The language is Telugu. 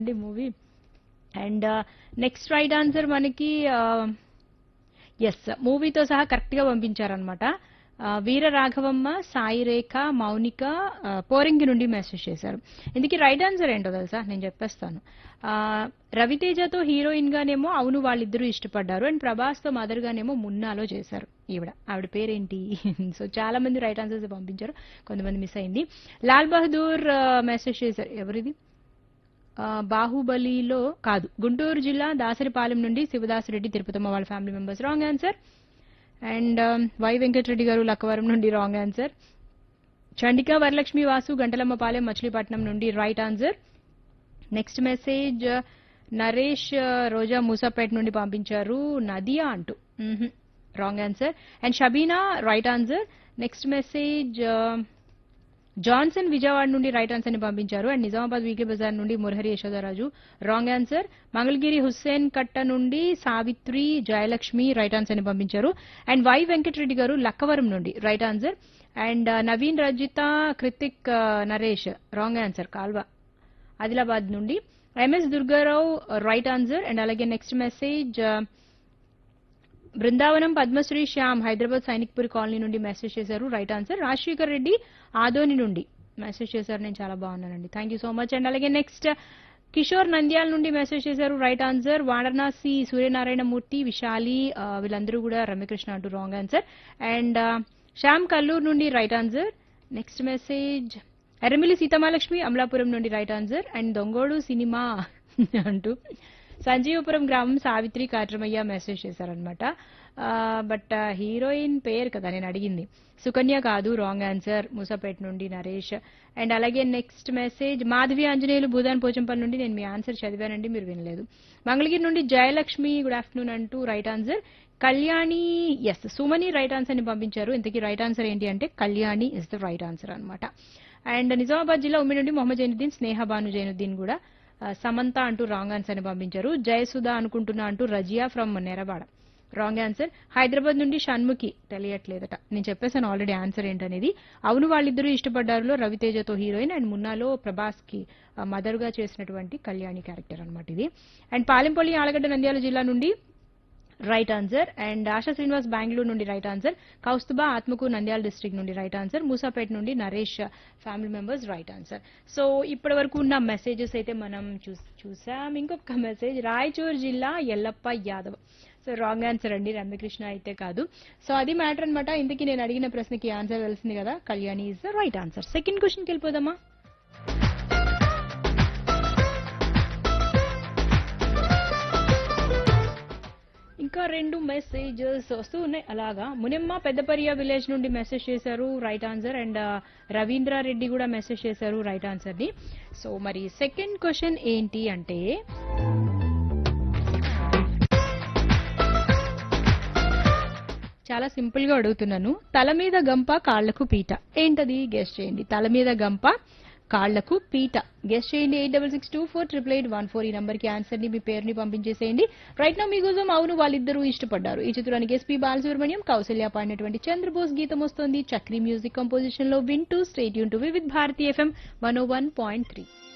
movie and next right answer మనకి ఎస్ మూవీతో సహా కరెక్ట్ గా పంపించారనమాట వీర రాఘవమ్మ సాయి రేఖ మౌనిక ఆ, పోరింగి నుండి మెసేజ్ చేశారు ఇందుకే రైట్ ఆన్సర్ ఏంటో తెలుసా నేను చెప్పేస్తాను ఆ, రవితేజతో హీరోయిన్ గానేమో అవును వాళ్ళిద్దరూ ఇష్టపడ్డారు అండ్ ప్రభాస్ తో మదర్ గానేమో మున్నాలో చేశారు ఈవిడ ఆవిడ పేరేంటి సో చాలా మంది రైట్ ఆన్సర్స్ పంపించారు కొంతమంది మిస్ అయింది లాల్ బహదూర్ మెసేజ్ చేశారు ఎవరిది ఆ, బాహుబలిలో కాదు గుంటూరు జిల్లా దాసరిపాలెం నుండి శివదాసరెడ్డి తిరుపతమ్మ వాళ్ళ family members wrong answer and Y Venkatareddy garu Lakkavaram నుండి రాంగ్ ఆన్సర్ చండిక వరలక్ష్మి వాసు గంటలమ్మపాలెం మచిలీపట్నం నుండి right answer next message Naresh ఆ, రోజా మూసాపేట నుండి పంపించారు నదియా అంటూ wrong answer and Shabeena right answer next message Johnson Vijayawada నుండి రైట్ ఆన్సర్ ని పంపించారు అండ్ నిజామాబాద్ వీక్లీ బజార్ నుండి మురహరి యశోదరాజు రాంగ్ ఆన్సర్ మంగళగిరి హుస్సేన్ కట్ట నుండి సావిత్రి జయలక్ష్మి రైట్ ఆన్సర్ ని పంపించారు అండ్ వై వెంకటరెడ్డి గారు లక్కవరం నుండి right answer and Naveen Rajitha Kritik ఆ, నరేష్ రాంగ్ ఆన్సర్ కాల్వ ఆదిలాబాద్ నుండి MS Durgarao right answer and అలాగే next message Brindavanam Padmasri Shyam Hyderabad Sainikpuri colony నుండి మెసేజ్ చేశారు రైట్ ఆన్సర్ రాజశేఖర్ రెడ్డి ఆదోని నుండి మెసేజ్ చేశారు నేను చాలా బాగున్నానండి thank you so much and అలాగే నెక్స్ట్ కిషోర్ నంద్యాల నుండి మెసేజ్ చేశారు రైట్ ఆన్సర్ వారణాసి సూర్యనారాయణ మూర్తి విశాలి ఆ, వీళ్ళందరూ కూడా రమ్యకృష్ణ అంటూ wrong answer and Shyam Kallur నుండి right answer next message Erramilli Seethamalakshmi Amalapuram నుండి right answer and Dongodu cinema అంటూ సంజీవపురం గ్రామం సావిత్రి కాట్రమయ్య మెసేజ్ చేశారనమాట బట్ హీరోయిన్ పేరు కదా నేను అడిగింది సుకన్య కాదు రాంగ్ ఆన్సర్ మూసాపేట నుండి నరేష్ అండ్ అలాగే నెక్స్ట్ మెసేజ్ మాధవి ఆంజనేయులు భూదాన్ పోచంపల్లి నుండి నేను మీ ఆన్సర్ చదివానండి మీరు వినలేదు మంగళగిరి నుండి జయలక్ష్మి గుడ్ ఆఫ్టర్నూన్ అంటూ right answer Kalyani yes Sumani right answer ని పంపించారు ఇంతకీ రైట్ ఆన్సర్ ఏంటి అంటే Kalyani is the right answer అన్నమాట అండ్ నిజామాబాద్ జిల్లా ఉమ్మి నుండి మొహమ్మద్ జైనుద్దీన్ స్నేహ భాను జైనుద్దీన్ కూడా ఆ, సమంత అంటూ రాంగ్ ఆన్సర్ ని పంపించారు జయసుధ అనుకుంటున్నా అంటూ Razia from Nerabada wrong answer Hyderabad నుండి షణ్ముఖి తెలియట్లేదట నేను చెప్పేసాను ఆల్రెడీ ఆన్సర్ ఏంటనేది అవును వాళ్ళిద్దరూ ఇష్టపడ్డారులో రవితేజతో హీరోయిన్ అండ్ మున్నాలో ప్రభాస్ కి మదర్ గా చేసినటువంటి కళ్యాణి క్యారెక్టర్ అన్నమాట ఇది అండ్ పాలెంపల్లి ఆలగడ్డ నంద్యాల జిల్లా నుండి right answer and Asha Srinivas Bengaluru నుండి right answer Kaustubha Atmakur Nandyal district నుండి రైట్ ఆన్సర్ మూసాపేట నుండి Naresh family members right answer so ఇప్పటి వరకు ఉన్న మెసేజెస్ అయితే మనం చూ- చూసాం ఇంకొక మెసేజ్ రాయచూర్ జిల్లా Yellappa Yadav so wrong answer అండి రమ్యకృష్ణ అయితే కాదు సో అది మ్యాటర్ అన్నమాట ఇంతకీ నేను అడిగిన ప్రశ్నకి ఆన్సర్ తెలిసింది కదా Kalyani is the right answer second క్వశ్చన్కి వెళ్ళిపోదామా ఇంకా రెండు మెసేజెస్ వస్తూ ఉన్నాయి అలాగా మునిమ్మ పెద్దపరియా విలేజ్ నుండి మెసేజ్ చేశారు right answer and Ravindra Reddy కూడా మెసేజ్ చేశారు రైట్ ఆన్సర్ ని సో మరి సెకండ్ క్వశ్చన్ ఏంటి అంటే చాలా సింపుల్ గా అడుగుతున్నాను తల మీద గంప కాళ్లకు పీట ఏంటది గెస్ట్ చేయండి తల మీద గంప కాళ్లకు పీట గెస్ట్ చేయండి eight double six two four triple eight one four ఈ నంబర్ కి ఆన్సర్ ని మీ పేరుని పంపించేసేయండి రైట్ నా మీకోసం అవును వాళ్ళిద్దరూ ఇష్టపడ్డారు ఈ చిత్రానికి ఎస్పీ బాలసుబ్రహ్మణ్యం కౌశల్య పాడినటువంటి చంద్రబోస్ గీతం వస్తోంది చక్రీ మ్యూజిక్ కంపోజిషన్ లో వింటూ స్టేట్ యూన్ to with Bharati FM one one point three